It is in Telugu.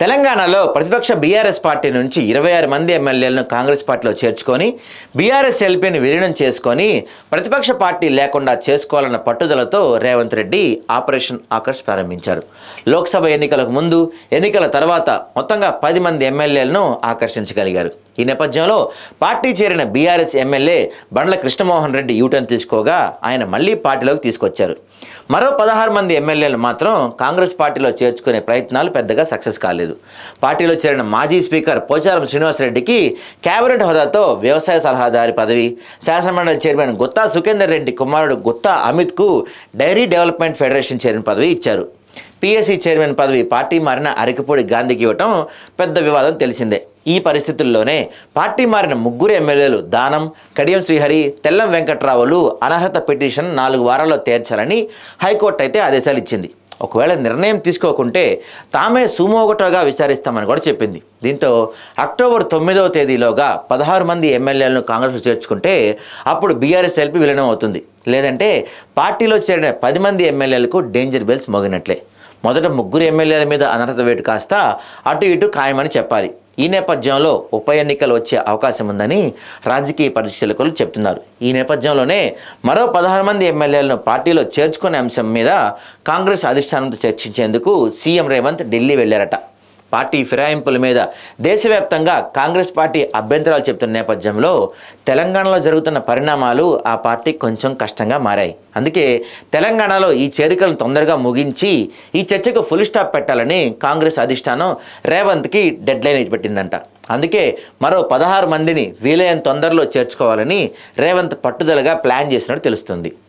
తెలంగాణలో ప్రతిపక్ష బీఆర్ఎస్ పార్టీ నుంచి ఇరవై ఆరు మంది ఎమ్మెల్యేలను కాంగ్రెస్ పార్టీలో చేర్చుకొని బీఆర్ఎస్ ఎల్పీని విలీనం చేసుకొని ప్రతిపక్ష పార్టీ లేకుండా చేసుకోవాలన్న పట్టుదలతో రేవంత్ రెడ్డి ఆపరేషన్ ఆకర్ష్ ప్రారంభించారు లోక్సభ ఎన్నికలకు ముందు ఎన్నికల తర్వాత మొత్తంగా పది మంది ఎమ్మెల్యేలను ఆకర్షించగలిగారు ఈ నేపథ్యంలో పార్టీ చేరిన BRS MLA Bandla Krishnamohan Reddy U turn తీసుకోగా ఆయన మళ్ళీ పార్టీలోకి తీసుకొచ్చారు మరో పదహారు మంది ఎమ్మెల్యేలు మాత్రం కాంగ్రెస్ పార్టీలో చేర్చుకునే ప్రయత్నాలు పెద్దగా సక్సెస్ కాలేదు పార్టీలో చేరిన మాజీ స్పీకర్ పోచారం శ్రీనివాసరెడ్డికి కేబినెట్ హోదాతో వ్యవసాయ సలహాదారి పదవి శాసనమండలి చైర్మన్ గుత్తా సుఖేందర్ రెడ్డి కుమారుడు గుత్తా అమిత్కు డైరీ డెవలప్మెంట్ ఫెడరేషన్ చైర్మన్ పదవి ఇచ్చారు పిఎస్సి చైర్మన్ పదవి పార్టీ మారిన అరకపూడి గాంధీకి ఇవ్వటం పెద్ద వివాదం తెలిసిందే ఈ పరిస్థితుల్లోనే పార్టీ మారిన ముగ్గురు ఎమ్మెల్యేలు దానం కడియం శ్రీహరి తెల్లం వెంకట్రావులు అనర్హత పిటిషన్ నాలుగు వారాల్లో తేర్చాలని హైకోర్టు అయితే ఆదేశాలు ఇచ్చింది ఒకవేళ నిర్ణయం తీసుకోకుంటే తామే సుమోగటోగా విచారిస్తామని కూడా చెప్పింది దీంతో అక్టోబర్ తొమ్మిదవ తేదీలోగా పదహారు మంది ఎమ్మెల్యేలను కాంగ్రెస్ చేర్చుకుంటే అప్పుడు బీఆర్ఎస్ ఎల్పీ విలీనం అవుతుంది లేదంటే పార్టీలో చేరిన పది మంది ఎమ్మెల్యేలకు డేంజర్ బెల్స్ మోగినట్లే మొదట ముగ్గురు ఎమ్మెల్యేల మీద అనర్హత వేటు కాస్త అటు ఇటు ఖాయమని చెప్పాలి ఈ నేపథ్యంలో ఉప ఎన్నికలు వచ్చే అవకాశం ఉందని రాజకీయ పరిశీలకులు చెప్తున్నారు ఈ నేపథ్యంలోనే మరో పదహారు మంది ఎమ్మెల్యేలను పార్టీలో చేర్చుకునే అంశం మీద కాంగ్రెస్ అధిష్టానంతో చర్చించేందుకు సీఎం రేవంత్ ఢిల్లీ వెళ్లారట పార్టీ ఫిరాయింపుల మీద దేశవ్యాప్తంగా కాంగ్రెస్ పార్టీ అభ్యంతరాలు చెప్తున్న నేపథ్యంలో తెలంగాణలో జరుగుతున్న పరిణామాలు ఆ పార్టీ కొంచెం కష్టంగా మారాయి అందుకే తెలంగాణలో ఈ చేరికలను తొందరగా ముగించి ఈ చర్చకు ఫుల్ స్టాప్ పెట్టాలని కాంగ్రెస్ అధిష్టానం రేవంత్కి డెడ్ లైన్ పెట్టిందంట అందుకే మరో పదహారు మందిని వీలైన తొందరలో చేర్చుకోవాలని రేవంత్ పట్టుదలగా ప్లాన్ చేసినట్టు తెలుస్తుంది